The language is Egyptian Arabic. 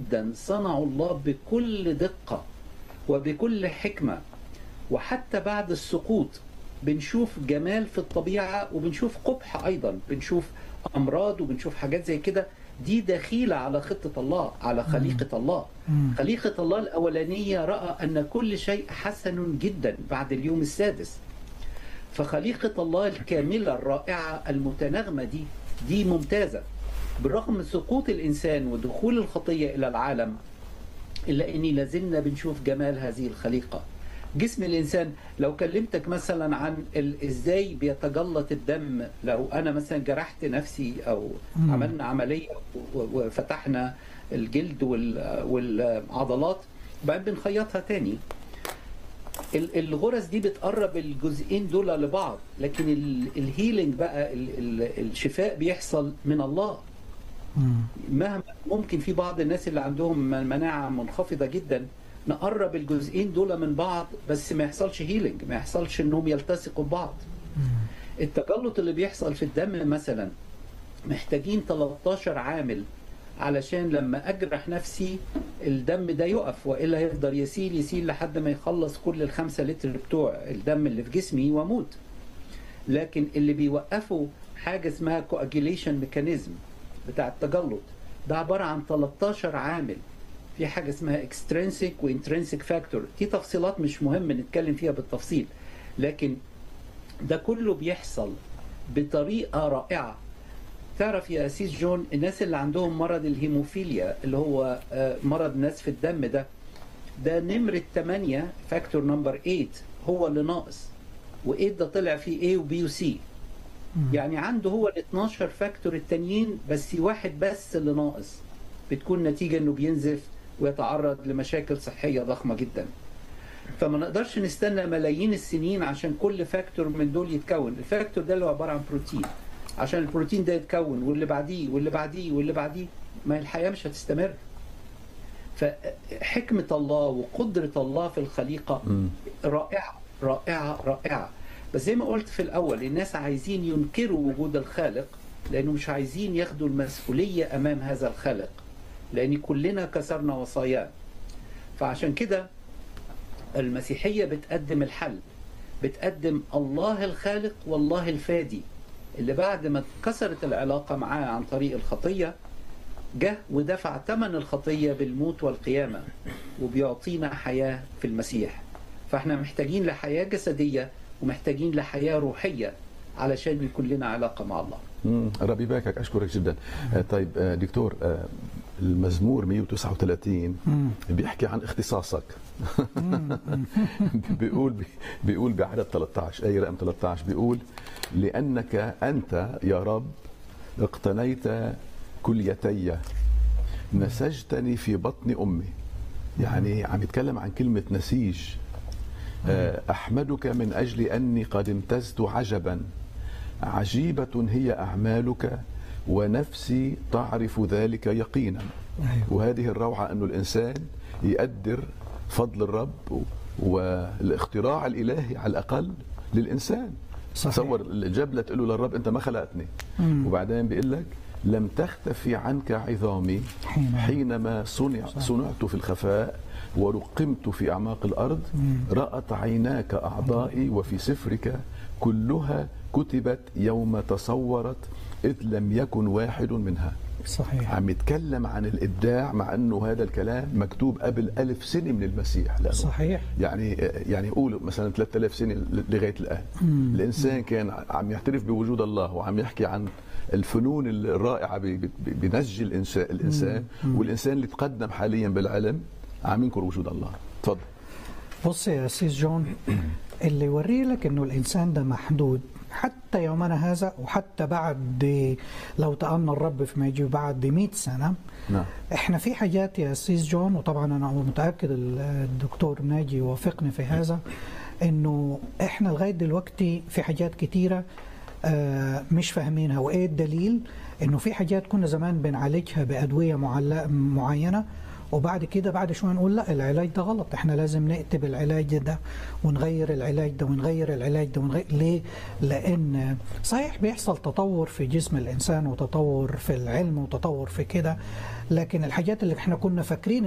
جدا صنعوا الله بكل دقة وبكل حكمة وحتى بعد السقوط بنشوف جمال في الطبيعة وبنشوف قبح أيضا بنشوف أمراض وبنشوف حاجات زي كده دي دخيلة على خطة الله على خليقة الله خليقة الله الأولانية رأى أن كل شيء حسن جدا بعد اليوم السادس فخليقة الله الكاملة الرائعة المتناغمة دي دي ممتازة بالرغم من سقوط الإنسان ودخول الخطية إلى العالم إلا أني لازلنا بنشوف جمال هذه الخليقة جسم الإنسان لو كلمتك مثلا عن ال- إزاي بيتجلط الدم لو أنا مثلا جرحت نفسي أو مم. عملنا عملية و- وفتحنا الجلد وال- والعضلات وبعدين بنخيطها تاني ال- الغرز دي بتقرب الجزئين دول لبعض لكن ال- الهيلينج بقى ال- ال- الشفاء بيحصل من الله مم. مهما ممكن في بعض الناس اللي عندهم مناعة منخفضة جدا نقرب الجزئين دول من بعض بس ما يحصلش هيلينج ما يحصلش انهم يلتصقوا ببعض التجلط اللي بيحصل في الدم مثلا محتاجين 13 عامل علشان لما اجرح نفسي الدم ده يقف والا هيفضل يسيل يسيل لحد ما يخلص كل الخمسة لتر بتوع الدم اللي في جسمي واموت لكن اللي بيوقفوا حاجه اسمها كواجيليشن ميكانيزم بتاع التجلط ده عباره عن 13 عامل في حاجه اسمها اكسترينسيك وانترنسيك فاكتور دي تفصيلات مش مهم نتكلم فيها بالتفصيل لكن ده كله بيحصل بطريقه رائعه تعرف يا أسيس جون الناس اللي عندهم مرض الهيموفيليا اللي هو آه، مرض نزف الدم ده ده نمرة 8 فاكتور نمبر 8 هو اللي ناقص و8 ده طلع فيه A و B و C يعني عنده هو ال 12 فاكتور التانيين بس واحد بس اللي ناقص بتكون نتيجة انه بينزف ويتعرض لمشاكل صحية ضخمة جدا فما نقدرش نستنى ملايين السنين عشان كل فاكتور من دول يتكون الفاكتور ده اللي هو عبارة عن بروتين عشان البروتين ده يتكون واللي بعديه واللي بعديه واللي بعديه ما الحياة مش هتستمر فحكمة الله وقدرة الله في الخليقة مم. رائعة رائعة رائعة بس زي ما قلت في الأول الناس عايزين ينكروا وجود الخالق لأنه مش عايزين ياخدوا المسؤولية أمام هذا الخالق لأن كلنا كسرنا وصاياه فعشان كده المسيحية بتقدم الحل بتقدم الله الخالق والله الفادي اللي بعد ما اتكسرت العلاقة معاه عن طريق الخطية جه ودفع ثمن الخطية بالموت والقيامة وبيعطينا حياة في المسيح فاحنا محتاجين لحياة جسدية ومحتاجين لحياة روحية علشان يكون لنا علاقة مع الله مم. ربي يباركك اشكرك جدا آه، طيب آه، دكتور آه، المزمور 139 مم. بيحكي عن اختصاصك بيقول بيقول بعدد 13 اي رقم 13 بيقول لانك انت يا رب اقتنيت كليتي نسجتني في بطن امي يعني عم يتكلم عن كلمه نسيج آه، احمدك من اجل اني قد امتزت عجبا عجيبه هي اعمالك ونفسي تعرف ذلك يقينا أيوة. وهذه الروعه انه الانسان يقدر فضل الرب و- والاختراع الالهي على الاقل للانسان صحيح. تصور الجبله تقول له للرب انت ما خلقتني مم. وبعدين بيقول لك لم تختفي عنك عظامي حينما- حينما صنع صنعت في الخفاء ورقمت في اعماق الارض رات عيناك اعضائي وفي سفرك كلها كتبت يوم تصورت اذ لم يكن واحد منها صحيح عم يتكلم عن الابداع مع انه هذا الكلام مكتوب قبل ألف سنه من المسيح لأنه صحيح يعني يعني قول مثلا 3000 سنه لغايه الان مم. الانسان كان عم يعترف بوجود الله وعم يحكي عن الفنون الرائعه ب- ب- بنسج الانسان الانسان والانسان اللي تقدم حاليا بالعلم عم ينكر وجود الله تفضل بص يا سيس جون اللي يوري لك انه الانسان ده محدود حتى يومنا هذا وحتى بعد لو تأمل الرب فيما يجي بعد 100 سنه نعم احنا في حاجات يا سيس جون وطبعا انا متاكد الدكتور ناجي يوافقني في هذا انه احنا لغايه دلوقتي في حاجات كتيره آه، مش فاهمينها وايه الدليل انه في حاجات كنا زمان بنعالجها بادويه معل- معينه وبعد كده بعد شويه نقول لا العلاج ده غلط احنا لازم نكتب العلاج ده ونغير العلاج ده ونغير العلاج ده ونغير ليه؟ لان صحيح بيحصل تطور في جسم الانسان وتطور في العلم وتطور في كده لكن الحاجات اللي احنا كنا فاكرين